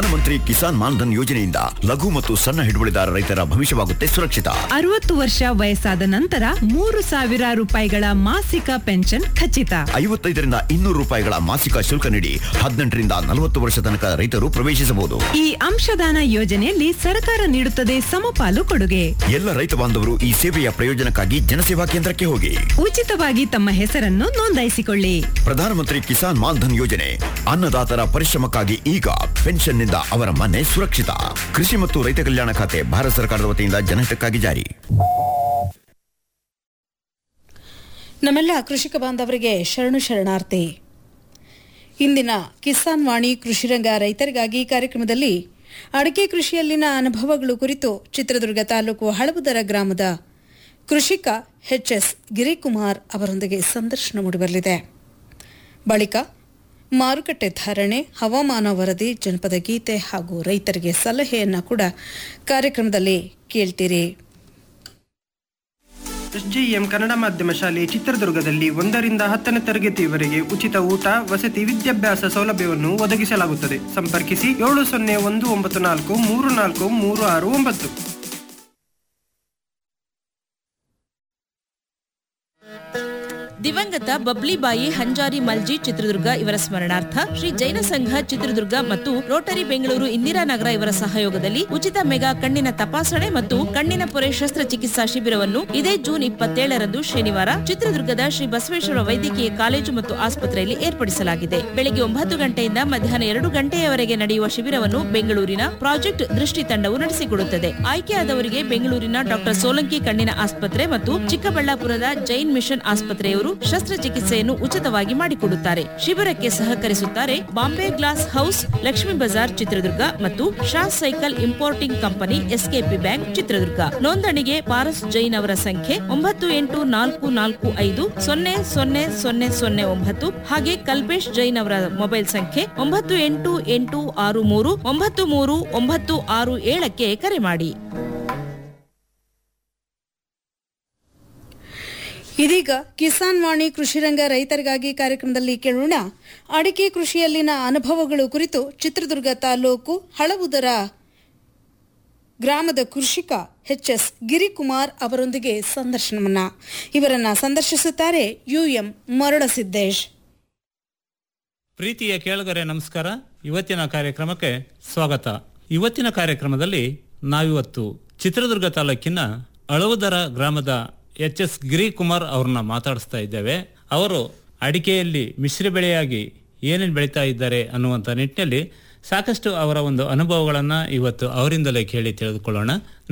ಪ್ರಧಾನಮಂತ್ರಿ ಕಿಸಾನ್ ಮಾನ್ಧನ್ ಯೋಜನೆಯಿಂದ ಲಘು ಮತ್ತು ಸಣ್ಣ ಹಿಡುವಳಿದಾರ ರೈತರ ಭವಿಷ್ಯವಾಗುತ್ತೆ ಸುರಕ್ಷಿತ ಅರವತ್ತು ವರ್ಷ ವಯಸ್ಸಾದ ನಂತರ ಮೂರು ಸಾವಿರ ರೂಪಾಯಿಗಳ ಮಾಸಿಕ ಪೆನ್ಷನ್ ಖಚಿತ ಐವತ್ತೈದರಿಂದ ಇನ್ನೂರು ರೂಪಾಯಿಗಳ ಮಾಸಿಕ ಶುಲ್ಕ ನೀಡಿ ಹದಿನೆಂಟರಿಂದ ನಲವತ್ತು ವರ್ಷ ತನಕ ರೈತರು ಪ್ರವೇಶಿಸಬಹುದು ಈ ಅಂಶದಾನ ಯೋಜನೆಯಲ್ಲಿ ಸರ್ಕಾರ ನೀಡುತ್ತದೆ ಸಮಪಾಲು ಕೊಡುಗೆ ಎಲ್ಲ ರೈತ ಬಾಂಧವರು ಈ ಸೇವೆಯ ಪ್ರಯೋಜನಕ್ಕಾಗಿ ಜನಸೇವಾ ಕೇಂದ್ರಕ್ಕೆ ಹೋಗಿ ಉಚಿತವಾಗಿ ತಮ್ಮ ಹೆಸರನ್ನು ನೋಂದಾಯಿಸಿಕೊಳ್ಳಿ ಪ್ರಧಾನಮಂತ್ರಿ ಕಿಸಾನ್ ಮಾನ್ಧನ್ ಯೋಜನೆ ಅನ್ನದಾತರ ಪರಿಶ್ರಮಕ್ಕಾಗಿ ಈಗ ಪೆನ್ಷನ್ನಿಂದ ಅವರ ಮನೆ ಸುರಕ್ಷಿತ ಕೃಷಿ ಮತ್ತು ರೈತ ಕಲ್ಯಾಣ ಖಾತೆ ಭಾರತ ಸರ್ಕಾರದ ವತಿಯಿಂದ ಜನಹಿತಕ್ಕಾಗಿ ಜಾರಿ ನಮ್ಮೆಲ್ಲ ಕೃಷಿಕ ಬಾಂಧವರಿಗೆ ಶರಣು ಶರಣಾರ್ಥಿ ಇಂದಿನ ಕಿಸಾನ್ ವಾಣಿ ಕೃಷಿರಂಗ ರೈತರಿಗಾಗಿ ಕಾರ್ಯಕ್ರಮದಲ್ಲಿ ಅಡಿಕೆ ಕೃಷಿಯಲ್ಲಿನ ಅನುಭವಗಳು ಕುರಿತು ಚಿತ್ರದುರ್ಗ ತಾಲೂಕು ಹಳಬುದರ ಗ್ರಾಮದ ಕೃಷಿಕ ಎಚ್ ಎಸ್ ಗಿರಿಕುಮಾರ್ ಅವರೊಂದಿಗೆ ಸಂದರ್ಶನ ಮೂಡಿಬರಲಿದೆ ಬಳಿಕ ಮಾರುಕಟ್ಟೆ ಧಾರಣೆ ಹವಾಮಾನ ವರದಿ ಜನಪದ ಗೀತೆ ಹಾಗೂ ರೈತರಿಗೆ ಸಲಹೆಯನ್ನು ಕೂಡ ಕಾರ್ಯಕ್ರಮದಲ್ಲಿ ಕೇಳ್ತೀರಿ ಎಸ್ಜೆಎಂ ಕನ್ನಡ ಮಾಧ್ಯಮ ಶಾಲೆ ಚಿತ್ರದುರ್ಗದಲ್ಲಿ ಒಂದರಿಂದ ಹತ್ತನೇ ತರಗತಿಯವರೆಗೆ ಉಚಿತ ಊಟ ವಸತಿ ವಿದ್ಯಾಭ್ಯಾಸ ಸೌಲಭ್ಯವನ್ನು ಒದಗಿಸಲಾಗುತ್ತದೆ ಸಂಪರ್ಕಿಸಿ ಏಳು ಸೊನ್ನೆ ಒಂದು ಒಂಬತ್ತು ನಾಲ್ಕು ಮೂರು ನಾಲ್ಕು ಮೂರು ಆರು ಒಂಬತ್ತು ದಿವಂಗತ ಬಬ್ಲಿಬಾಯಿ ಹಂಜಾರಿ ಮಲ್ಜಿ ಚಿತ್ರದುರ್ಗ ಇವರ ಸ್ಮರಣಾರ್ಥ ಶ್ರೀ ಜೈನ ಸಂಘ ಚಿತ್ರದುರ್ಗ ಮತ್ತು ರೋಟರಿ ಬೆಂಗಳೂರು ಇಂದಿರಾನಗರ ಇವರ ಸಹಯೋಗದಲ್ಲಿ ಉಚಿತ ಮೆಗಾ ಕಣ್ಣಿನ ತಪಾಸಣೆ ಮತ್ತು ಕಣ್ಣಿನ ಪೊರೆ ಶಸ್ತ್ರಚಿಕಿತ್ಸಾ ಶಿಬಿರವನ್ನು ಇದೇ ಜೂನ್ ಇಪ್ಪತ್ತೇಳರಂದು ಶನಿವಾರ ಚಿತ್ರದುರ್ಗದ ಶ್ರೀ ಬಸವೇಶ್ವರ ವೈದ್ಯಕೀಯ ಕಾಲೇಜು ಮತ್ತು ಆಸ್ಪತ್ರೆಯಲ್ಲಿ ಏರ್ಪಡಿಸಲಾಗಿದೆ ಬೆಳಗ್ಗೆ ಒಂಬತ್ತು ಗಂಟೆಯಿಂದ ಮಧ್ಯಾಹ್ನ ಎರಡು ಗಂಟೆಯವರೆಗೆ ನಡೆಯುವ ಶಿಬಿರವನ್ನು ಬೆಂಗಳೂರಿನ ಪ್ರಾಜೆಕ್ಟ್ ದೃಷ್ಟಿ ತಂಡವು ನಡೆಸಿಕೊಡುತ್ತದೆ ಆಯ್ಕೆಯಾದವರಿಗೆ ಬೆಂಗಳೂರಿನ ಡಾಕ್ಟರ್ ಸೋಲಂಕಿ ಕಣ್ಣಿನ ಆಸ್ಪತ್ರೆ ಮತ್ತು ಚಿಕ್ಕಬಳ್ಳಾಪುರದ ಜೈನ್ ಮಿಷನ್ ಆಸ್ಪತ್ರೆಯವರು ಶಸ್ತ್ರಚಿಕಿತ್ಸೆಯನ್ನು ಉಚಿತವಾಗಿ ಮಾಡಿಕೊಡುತ್ತಾರೆ ಶಿಬಿರಕ್ಕೆ ಸಹಕರಿಸುತ್ತಾರೆ ಬಾಂಬೆ ಗ್ಲಾಸ್ ಹೌಸ್ ಲಕ್ಷ್ಮೀ ಬಜಾರ್ ಚಿತ್ರದುರ್ಗ ಮತ್ತು Shah cycle importing company SKP bank Chitradurga ನೋಂದಣಿಗೆ ಪಾರಸ್ ಜೈನ್ ಅವರ ಸಂಖ್ಯೆ ಒಂಬತ್ತು ಎಂಟು ನಾಲ್ಕು ನಾಲ್ಕು ಐದು ಸೊನ್ನೆ ಸೊನ್ನೆ ಸೊನ್ನೆ ಸೊನ್ನೆ ಒಂಬತ್ತು ಹಾಗೆ ಕಲ್ಪೇಶ್ ಜೈನ್ ಅವರ ಮೊಬೈಲ್ ಸಂಖ್ಯೆ ಒಂಬತ್ತು ಎಂಟು ಎಂಟು ಆರು ಮೂರು ಒಂಬತ್ತು ಮೂರು ಒಂಬತ್ತು ಆರು ಏಳಕ್ಕೆ ಕರೆ ಮಾಡಿ ಇದೀಗ ಕಿಸಾನ್ ವಾಣಿ ಕೃಷಿರಂಗ ರೈತರಿಗಾಗಿ ಕಾರ್ಯಕ್ರಮದಲ್ಲಿ ಕೇಳೋಣ ಅಡಿಕೆ ಕೃಷಿಯಲ್ಲಿನ ಅನುಭವಗಳು ಕುರಿತು ಚಿತ್ರದುರ್ಗ ತಾಲೂಕು ಹಳಬುದರ ಗ್ರಾಮದ ಕೃಷಿಕ ಎಚ್ ಎಸ್ ಗಿರಿಕುಮಾರ್ ಅವರೊಂದಿಗೆ ಸಂದರ್ಶನವನ್ನ ಇವರನ್ನ ಸಂದರ್ಶಿಸುತ್ತಾರೆ ಯುಎಂ ಮರಳಸಿದ್ದೇಶ್ ಪ್ರೀತಿಯ ಕೇಳುಗರೆ ನಮಸ್ಕಾರ ಇವತ್ತಿನ ಕಾರ್ಯಕ್ರಮಕ್ಕೆ ಸ್ವಾಗತ ಇವತ್ತಿನ ಕಾರ್ಯಕ್ರಮದಲ್ಲಿ ನಾವಿವತ್ತು ಚಿತ್ರದುರ್ಗ ತಾಲೂಕಿನ ಅಳವುದರ ಗ್ರಾಮದ ಎಚ್ ಎಸ್ ಗಿರಿಕುಮಾರ್ ಅವ್ರನ್ನ ಮಾತಾಡಿಸ್ತಾ ಇದ್ದೇವೆ ಅವರು ಅಡಿಕೆಯಲ್ಲಿ ಮಿಶ್ರ ಬೆಳೆಯಾಗಿ ಏನೇನು ಬೆಳೀತಾ ಇದ್ದಾರೆ ಅನ್ನುವಂಥ ನಿಟ್ಟಿನಲ್ಲಿ ಸಾಕಷ್ಟು ಅವರ ಒಂದು ಅನುಭವಗಳನ್ನು ಇವತ್ತು ಅವರಿಂದಲೇ ಕೇಳಿ ತಿಳಿದುಕೊಳ್ಳೋಣ